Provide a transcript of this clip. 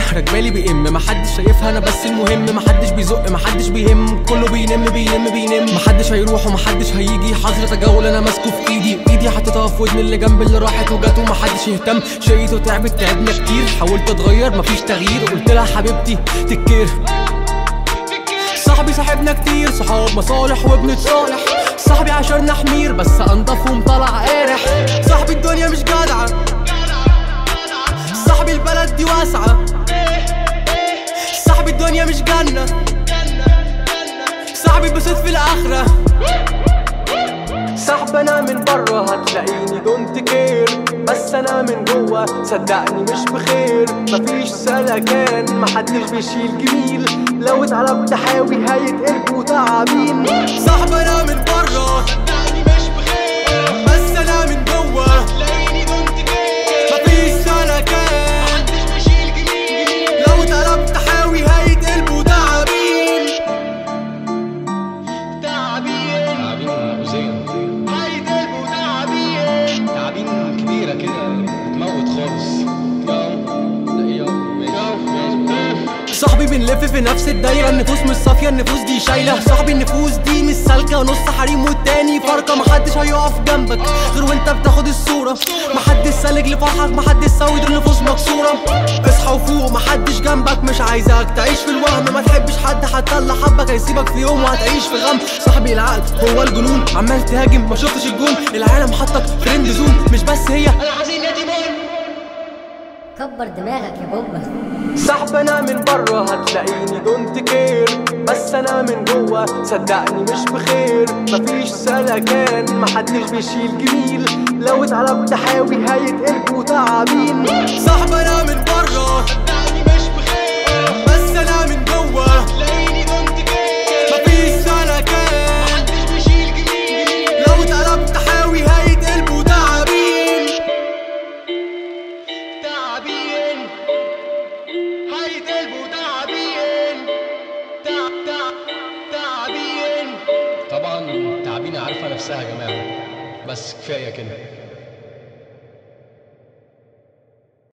راكبالي بيم محدش شايفها انا بس المهم محدش بيزق محدش بيهم كله بينم بينم بينم محدش هيروح ومحدش هيجي حظر تجول انا ماسكه في ايدي ايدي حطيتها في ودن اللي جنب اللي راحت وجت ومحدش يهتم شقيت وتعبت تعبنا كتير حاولت اتغير مفيش تغيير قلت لها حبيبتي تكير صاحبي صاحبنا كتير صحاب مصالح وبنتصالح صاحبي عشرنا حمير بس انضفهم طلع قارح صاحبي الدنيا مش جدعة صاحبي البلد دي واسعة صاحبي الدنيا مش جنة صاحبي بسيط في الآخرة صاحب انا من بره هتلاقيني دونت كير بس انا من جوه صدقني مش بخير مفيش سلكان محدش بيشيل جميل لو اتقلبت حاوي هيتقلبوا تعابين صاحب انا من بره صدقني مش بخير بس انا من جوه هتلاقيني دونت كير مفيش سلكان محدش بيشيل جميل لو اتقلبت حاوي هيتقلبوا تعابين تعابين تعابين مؤذية هيتقلبوا تعابين تعابين كبيرة كده بتموت خالص صاحبي بنلف في نفس الدايرة النفوس مش صافية النفوس دي شايلة صاحبي النفوس دي مش سالكة نص حريم والتاني فرقة محدش هيقف جنبك غير وانت بتاخد الصورة محدش سالك لفرحك محدش ساوي دول نفوس مكسورة اصحى وفوق محدش جنبك مش عايزك تعيش في الوهم ما تحبش حد حتى اللي حبك هيسيبك في يوم وهتعيش في غم صاحبي العقل هو الجنون عمال تهاجم ما شفتش الجون العالم حطك فريند زون مش بس هي كبر دماغك يا بوبا صاحب انا من بره هتلاقيني دونت كير بس انا من جوه صدقني مش بخير مفيش سلكان محدش بيشيل جميل لو اتقلبت حاوي هيتقلبوا تعابين صاحب انا من بره صدقني مش بخير بس انا من جوه هتلاقيني دونت كير مفيش سلكان محدش بيشيل جميل لو اتقلبت حاوي هيتقلبوا تعابين تعابين هيتقلبوا تعابين تع تع تعابين طبعا تعابين عارفة نفسها يا جماعة بس كفاية كده